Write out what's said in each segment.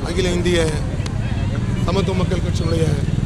அகில இந்திய சமத்துவ மக்கள் கட்சியினுடைய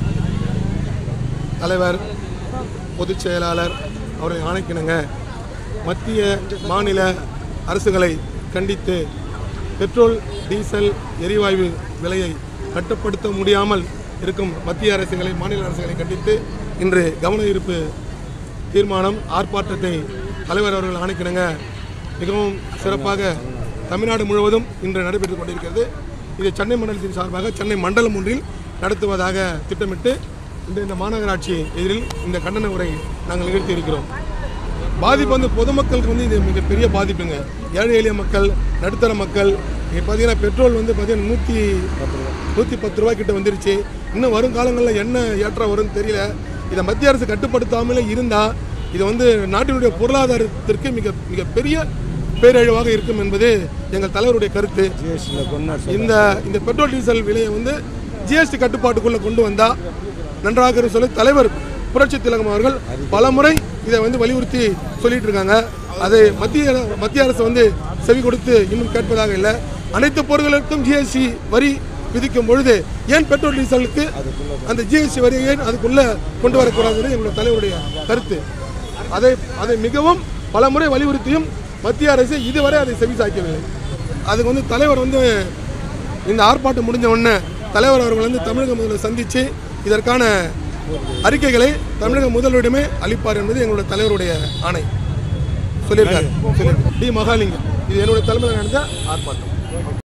தலைவர் பொதுச் செயலாளர் அவர்களை ஆணைக்கிணங்க மத்திய மாநில அரசுகளை கண்டித்து பெட்ரோல் டீசல் எரிவாயு விலையை கட்டுப்படுத்த முடியாமல் இருக்கும் மத்திய அரசுகளை மாநில அரசுகளை கண்டித்து இன்று கவன ஈர்ப்பு தீர்மானம் ஆர்ப்பாட்டத்தை தலைவர் அவர்கள் ஆணைக்கிணங்க மிகவும் சிறப்பாக தமிழ்நாடு முழுவதும் இன்று நடைபெற்றுக் கொண்டிருக்கிறது இது சென்னை மண்டலத்தின் சார்பாக சென்னை மண்டலம் ஒன்றில் நடத்துவதாக திட்டமிட்டு இந்த இந்த மாநகராட்சி எதிரில் இந்த கண்டன உரை நாங்கள் நிகழ்த்தி இருக்கிறோம் பாதிப்பு வந்து பொதுமக்களுக்கு வந்து இது மிகப்பெரிய பாதிப்புங்க ஏழை எளிய மக்கள் நடுத்தர மக்கள் இப்போ பார்த்தீங்கன்னா பெட்ரோல் வந்து பார்த்தீங்கன்னா நூற்றி நூற்றி பத்து ரூபாய் கிட்ட வந்துருச்சு இன்னும் வரும் காலங்களில் என்ன ஏற்றம் வரும்னு தெரியல இதை மத்திய அரசு கட்டுப்படுத்தாமலே இருந்தால் இது வந்து நாட்டினுடைய பொருளாதாரத்திற்கு மிக மிகப்பெரிய பேரழிவாக இருக்கும் என்பது எங்கள் தலைவருடைய கருத்து இந்த இந்த பெட்ரோல் டீசல் விலையை வந்து ஜிஎஸ்டி கட்டுப்பாட்டுக்குள்ளே கொண்டு வந்தால் நன்றாக இருக்கும் சொல்லி தலைவர் புரட்சி திலகம் அவர்கள் பல முறை இதை வந்து வலியுறுத்தி சொல்லிட்டு இருக்காங்க அதை மத்திய மத்திய அரசு வந்து செவி கொடுத்து இன்னும் கேட்பதாக இல்லை அனைத்து பொருட்களுக்கும் ஜிஎஸ்டி வரி விதிக்கும் பொழுது ஏன் பெட்ரோல் டீசலுக்கு அந்த ஜிஎஸ்டி வரியை ஏன் அதுக்குள்ள கொண்டு வரக்கூடாதுன்னு எங்களுடைய தலைவருடைய கருத்து அதை அதை மிகவும் பல முறை வலியுறுத்தியும் மத்திய அரசு இதுவரை அதை செவி சாய்க்கவில்லை அதுக்கு வந்து தலைவர் வந்து இந்த ஆர்ப்பாட்டம் முடிஞ்ச உடனே தலைவர் அவர்கள் வந்து தமிழக முதல்வர் சந்தித்து இதற்கான அறிக்கைகளை தமிழக முதல்வரிடமே அளிப்பார் என்பது எங்களுடைய தலைவருடைய ஆணை சொல்லியிருக்காரு சொல்லியிருக்காரு டி மகாலிங்கம் இது என்னுடைய தலைமையில் நடந்த ஆர்ப்பாட்டம்